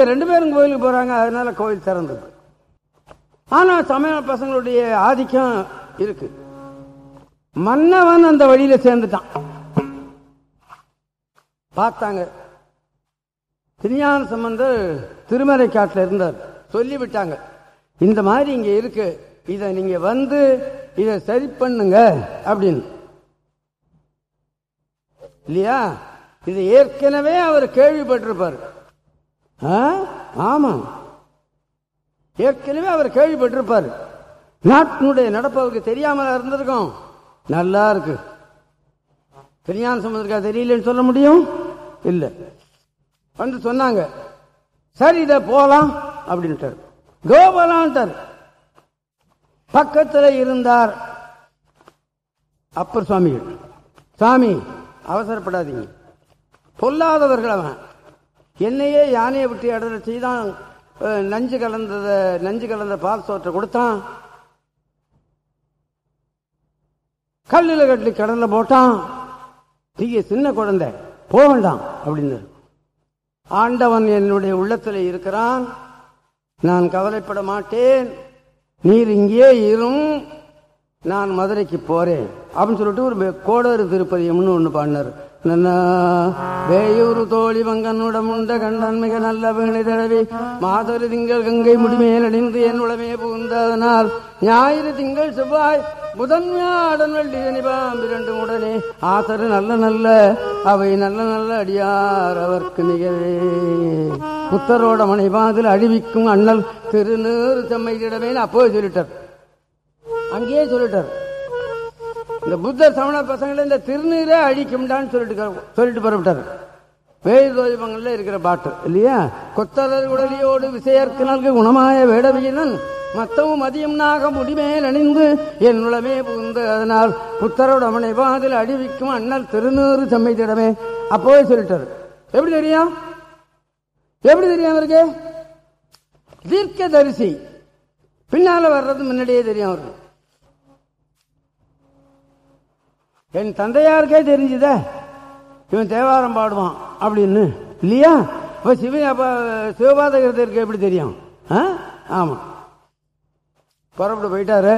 ரெண்டு பேரும் கோயிலுக்கு போறாங்க அதனால கோயில் திறந்தது ஆனா சமய பசங்களுடைய ஆதிக்கம் இருக்கு மன்னவன் அந்த வழியில சேர்ந்துட்டான் பார்த்தாங்க திருஞான சம்பந்தர் திருமலை காட்டில் இருந்தார் சொல்லி விட்டாங்க இந்த மாதிரி இங்க இருக்கு இதை நீங்க வந்து இதை சரி பண்ணுங்க அப்படின்னு இல்லையா இது ஏற்கனவே அவர் கேள்விப்பட்டிருப்பார் ஆ? ஆமா ஏற்கனவே அவர் கேள்விப்பட்டிருப்பார் நாட்டினுடைய நடப்பு அவருக்கு தெரியாமல இருந்திருக்கும் நல்லா இருக்கு திருஞான சம்பந்தருக்கா தெரியலன்னு சொல்ல முடியும் இல்ல வந்து சொன்னாங்க சரி இத போலாம் அப்படின்ட்டார் கோபலான்ட்டார் பக்கத்துல இருந்தார் அப்பர் சுவாமிகள் சாமி அவசரப்படாதீங்க பொல்லாதவர்கள் அவன் என்னையே யானையை விட்டு இடத்துல செய்தான் அஹ், நஞ்சு கலந்தத நஞ்சு கலந்த பால் சோற்றை கொடுத்தான் கல்லில் கட்டி கடல்ல போட்டான் தீய சின்ன குழந்தை போக வேண்டாம் அப்படின்னு ஆண்டவன் என்னுடைய உள்ளத்தில் இருக்கிறான் நான் கவலைப்பட மாட்டேன் நீர் இங்கே இரும் நான் மதுரைக்கு போறேன் அப்படின்னு சொல்லிட்டு ஒரு வே- கோடரு திருப்பதியம்னு ஒண்ணு பாடினார் நன்னா வேயூர் தோழி மங்கனுடம் உண்ட கண்டன் மிக நல்ல வேணி தடவி மாதொரு திங்கள் கங்கை முடிமேல் அணிந்து என் உளமே புகுந்ததனால் ஞாயிறு திங்கள் செவ்வாய் முதன்மையாடன் வெள்ளி அணிபாம் இரண்டு உடனே ஆசரு நல்ல நல்ல அவை நல்ல நல்ல அடியார் அவர்க்கு நிகழே புத்தரோட மனைவாதில் அழிவிக்கும் அண்ணல் திருநீறு செம்மையிடமேன்னு அப்போது சொல்லிட்டார் அங்கேயே சொல்லிட்டார் இந்த புத்தர் சமண பசங்களை இந்த திருநீரே அழிக்கும்டான்னு சொல்லிட்டு சொல்லிட்டு புறப்பட்டார் வேதோதிபங்கள்ல இருக்கிற பாட்டு இல்லையா கொத்தலர் உடலியோடு விசையற்கு நல்கு குணமாய வேடவியனன் மத்தவும் மதியம் நாக முடிமேல் அணிந்து என் உளமே புகுந்து அதனால் புத்தரோட அவனை வாதில் அழிவிக்கும் அண்ணல் திருநூறு செம்மைத்திடமே அப்போவே சொல்லிட்டாரு எப்படி தெரியும் எப்படி தெரியும் அவருக்கு தீர்க்க தரிசி பின்னால வர்றது முன்னாடியே தெரியும் அவருக்கு என் தந்தையாருக்கே தெரிஞ்சுதே இவன் தேவாரம் பாடுவான் அப்படின்னு இல்லையா இப்ப சிவ அப்ப சிவபாதகருக்கு எப்படி தெரியும் ஆ? ஆமா புறப்பட்டு போயிட்டாரு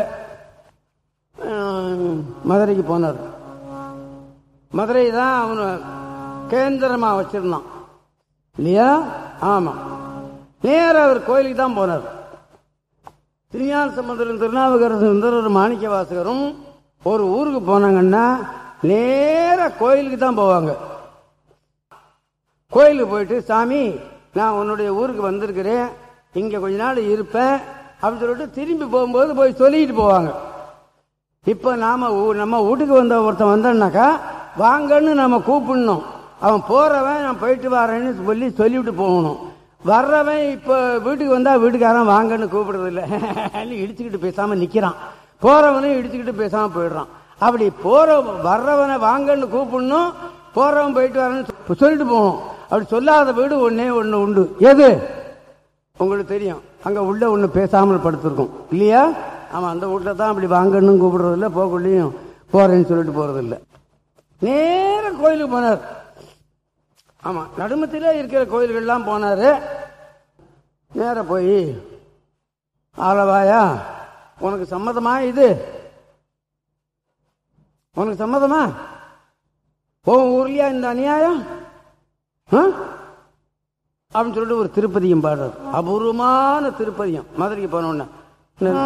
ஆம், மதுரைக்கு போனார் மதுரை தான் அவனு கேந்திரமா வச்சிருந்தான் இல்லையா ஆமா நேரா அவர் கோயிலுக்கு தான் போனார் திருஞான சம்பந்தரும் திருநாவுக்கரசு ஒரு மாணிக்க வாசகரும் ஒரு ஊருக்கு போனாங்கன்னா நேரா கோயிலுக்கு தான் போவாங்க கோயிலுக்கு போயிட்டு சாமி நான் உன்னுடைய ஊருக்கு வந்திருக்கிறேன் இங்க கொஞ்ச நாள் இருப்பேன் அப்படின்னு சொல்லிட்டு திரும்பி போகும்போது போய் சொல்லிட்டு போவாங்க இப்ப நாம ஊ- நம்ம வீட்டுக்கு வந்த ஒருத்தன் வந்தான்னாக்கா வாங்கன்னு நம்ம கூப்பிடணும் அவன் போறவன் நான் போயிட்டு வரேன்னு சொல்லி சொல்லிவிட்டு போகணும் வர்றவன் இப்ப வீட்டுக்கு வந்தா வீட்டுக்காரன் வாங்கன்னு கூப்பிடுறது இல்ல இடிச்சுக்கிட்டு பேசாம நிக்கிறான் போறவனும் இடிச்சுக்கிட்டு பேசாம போயிடுறான் அப்படி போற வர்றவனை வாங்கன்னு கூப்பிடணும் போறவன் போயிட்டு வரேன்னு சொ- சொல்லிட்டு போகணும் அப்படி சொல்லாத வீடு ஒன்னே ஒண்ணு உண்டு எது உங்களுக்கு தெரியும் அங்க உள்ள ஒண்ணு பேசாமல் படுத்திருக்கும் இல்லையா ஆமா அந்த வீட்டுல தான் அப்படி வாங்கன்னு கூப்பிடுறது இல்ல போக்குள்ளேயும் போறேன்னு சொல்லிட்டு போறது இல்ல நேர கோயிலுக்கு போனார் ஆமா நடுமத்திலே இருக்கிற கோயில்கள்லாம் போனாரு நேர போய் ஆலவாயா உனக்கு சம்மதமா இது உனக்கு சம்மதமா உன் ஊர்லயா இந்த அநியாயம் ஆ? அப்படின்னு சொல்லிட்டு ஒரு திருப்பதியும் பாடுறார் அபூர்வமான திருப்பதியம் மதுரைக்கு போனோன்னு